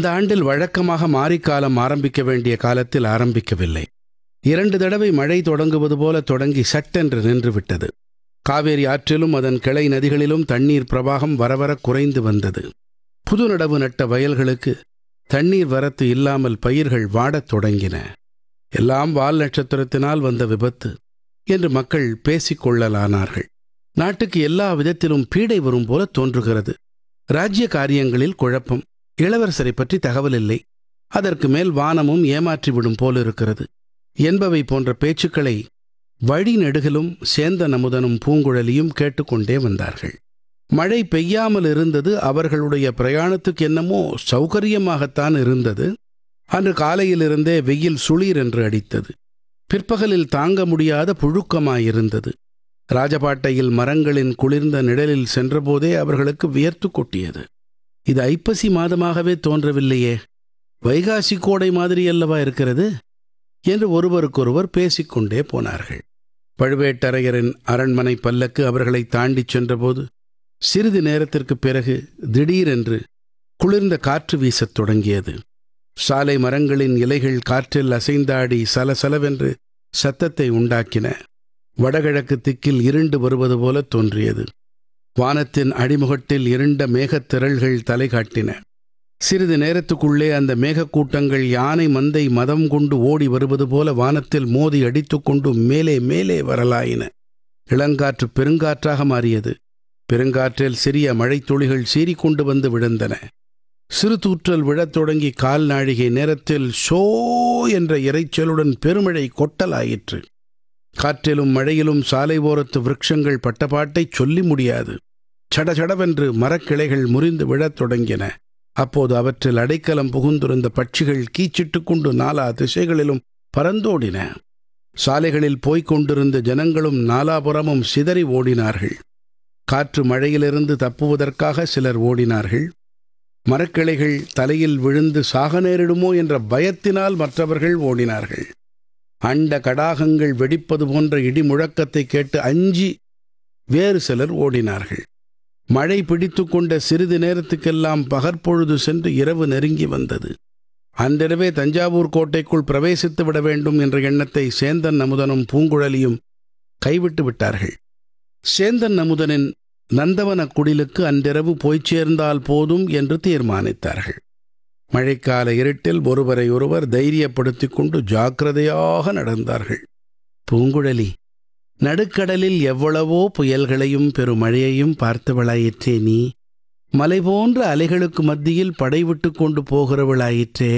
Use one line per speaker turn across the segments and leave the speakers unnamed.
அந்த ஆண்டில் வழக்கமாக மாரிக்காலம் ஆரம்பிக்க வேண்டிய காலத்தில் ஆரம்பிக்கவில்லை இரண்டு தடவை மழை தொடங்குவது போல தொடங்கி சட்டென்று நின்றுவிட்டது காவேரி ஆற்றிலும் அதன் கிளை நதிகளிலும் தண்ணீர் பிரவாகம் வரவர குறைந்து வந்தது புது நடவு நட்ட வயல்களுக்கு தண்ணீர் வரத்து இல்லாமல் பயிர்கள் வாடத் தொடங்கின எல்லாம் வால் நட்சத்திரத்தினால் வந்த விபத்து என்று மக்கள் பேசிக் கொள்ளலானார்கள் நாட்டுக்கு எல்லா விதத்திலும் பீடை வரும் போல தோன்றுகிறது ராஜ்ய காரியங்களில் குழப்பம் இளவரசரை பற்றி தகவல் இல்லை அதற்கு மேல் வானமும் ஏமாற்றிவிடும் போலிருக்கிறது என்பவை போன்ற பேச்சுக்களை வழி நெடுகிலும் சேந்த நமுதனும் பூங்குழலியும் கேட்டுக்கொண்டே வந்தார்கள் மழை பெய்யாமல் இருந்தது அவர்களுடைய பிரயாணத்துக்கு என்னமோ சௌகரியமாகத்தான் இருந்தது அன்று காலையிலிருந்தே வெயில் சுளீர் என்று அடித்தது பிற்பகலில் தாங்க முடியாத புழுக்கமாயிருந்தது ராஜபாட்டையில் மரங்களின் குளிர்ந்த நிழலில் சென்றபோதே அவர்களுக்கு வியர்த்து கொட்டியது இது ஐப்பசி மாதமாகவே தோன்றவில்லையே வைகாசி கோடை மாதிரி அல்லவா இருக்கிறது என்று ஒருவருக்கொருவர் பேசிக்கொண்டே போனார்கள் பழுவேட்டரையரின் அரண்மனை பல்லக்கு அவர்களை தாண்டிச் சென்றபோது சிறிது நேரத்திற்குப் பிறகு திடீரென்று குளிர்ந்த காற்று வீசத் தொடங்கியது சாலை மரங்களின் இலைகள் காற்றில் அசைந்தாடி சலசலவென்று சத்தத்தை உண்டாக்கின வடகிழக்கு திக்கில் இருண்டு வருவது போல தோன்றியது வானத்தின் அடிமுகட்டில் இருண்ட மேகத்திரள்கள் தலை காட்டின சிறிது நேரத்துக்குள்ளே அந்த மேகக்கூட்டங்கள் யானை மந்தை மதம் கொண்டு ஓடி வருவது போல வானத்தில் மோதி அடித்துக்கொண்டு மேலே மேலே வரலாயின இளங்காற்று பெருங்காற்றாக மாறியது பெருங்காற்றில் சிறிய மழைத்துளிகள் சீறிக்கொண்டு வந்து விழுந்தன சிறு தூற்றல் விழத் தொடங்கி கால் நாழிகை நேரத்தில் ஷோ என்ற இரைச்சலுடன் பெருமழை கொட்டலாயிற்று காற்றிலும் மழையிலும் சாலை ஓரத்து விருட்சங்கள் பட்டபாட்டை சொல்லி முடியாது சடசடவென்று மரக்கிளைகள் முறிந்து விழத் தொடங்கின அப்போது அவற்றில் அடைக்கலம் புகுந்திருந்த பட்சிகள் கீச்சிட்டுக் கொண்டு நாலா திசைகளிலும் பறந்தோடின சாலைகளில் போய்க் கொண்டிருந்த ஜனங்களும் நாலாபுறமும் சிதறி ஓடினார்கள் காற்று மழையிலிருந்து தப்புவதற்காக சிலர் ஓடினார்கள் மரக்கிளைகள் தலையில் விழுந்து சாக நேரிடுமோ என்ற பயத்தினால் மற்றவர்கள் ஓடினார்கள் அண்ட கடாகங்கள் வெடிப்பது போன்ற இடி முழக்கத்தை கேட்டு அஞ்சி வேறு சிலர் ஓடினார்கள் மழை பிடித்து கொண்ட சிறிது நேரத்துக்கெல்லாம் பகற்பொழுது சென்று இரவு நெருங்கி வந்தது அன்றிரவே தஞ்சாவூர் கோட்டைக்குள் பிரவேசித்து விட வேண்டும் என்ற எண்ணத்தை சேந்தன் அமுதனும் பூங்குழலியும் கைவிட்டு விட்டார்கள் சேந்தன் அமுதனின் நந்தவன குடிலுக்கு அன்றிரவு போய்ச் சேர்ந்தால் போதும் என்று தீர்மானித்தார்கள் மழைக்கால இருட்டில் ஒருவரை ஒருவர் தைரியப்படுத்திக் கொண்டு ஜாக்கிரதையாக நடந்தார்கள் பூங்குழலி நடுக்கடலில் எவ்வளவோ புயல்களையும் பெருமழையையும் பார்த்தவளாயிற்றே நீ மலை போன்ற அலைகளுக்கு மத்தியில் படைவிட்டு கொண்டு போகிறவளாயிற்றே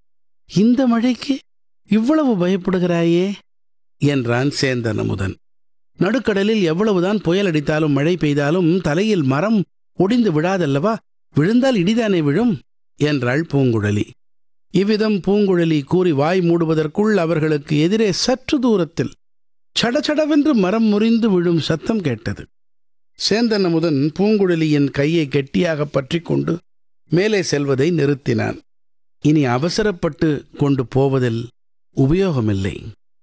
இந்த மழைக்கு இவ்வளவு பயப்படுகிறாயே என்றான் சேந்தன் அமுதன் நடுக்கடலில் எவ்வளவுதான் புயல் அடித்தாலும் மழை பெய்தாலும் தலையில் மரம் ஒடிந்து விழாதல்லவா விழுந்தால் இடிதானே விழும் என்றாள் பூங்குழலி இவ்விதம் பூங்குழலி கூறி வாய் மூடுவதற்குள் அவர்களுக்கு எதிரே சற்று தூரத்தில் சடசடவென்று மரம் முறிந்து விழும் சத்தம் கேட்டது சேந்தன் அமுதன் பூங்குழலியின் கையை கெட்டியாக பற்றி கொண்டு மேலே செல்வதை நிறுத்தினான் இனி அவசரப்பட்டு கொண்டு போவதில் உபயோகமில்லை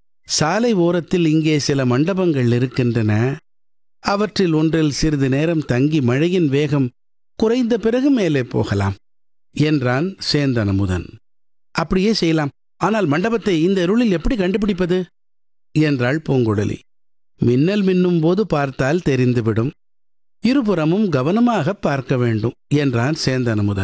சாலை ஓரத்தில் இங்கே சில மண்டபங்கள் இருக்கின்றன அவற்றில் ஒன்றில் சிறிது நேரம் தங்கி மழையின் வேகம் குறைந்த பிறகு மேலே போகலாம் என்றான் சேந்தன் அமுதன் அப்படியே செய்யலாம் ஆனால் மண்டபத்தை இந்த இருளில் எப்படி கண்டுபிடிப்பது என்றாள் பூங்குழலி மின்னல் மின்னும் போது பார்த்தால் தெரிந்துவிடும் இருபுறமும் கவனமாக பார்க்க வேண்டும் என்றான் சேந்தன் அமுதன்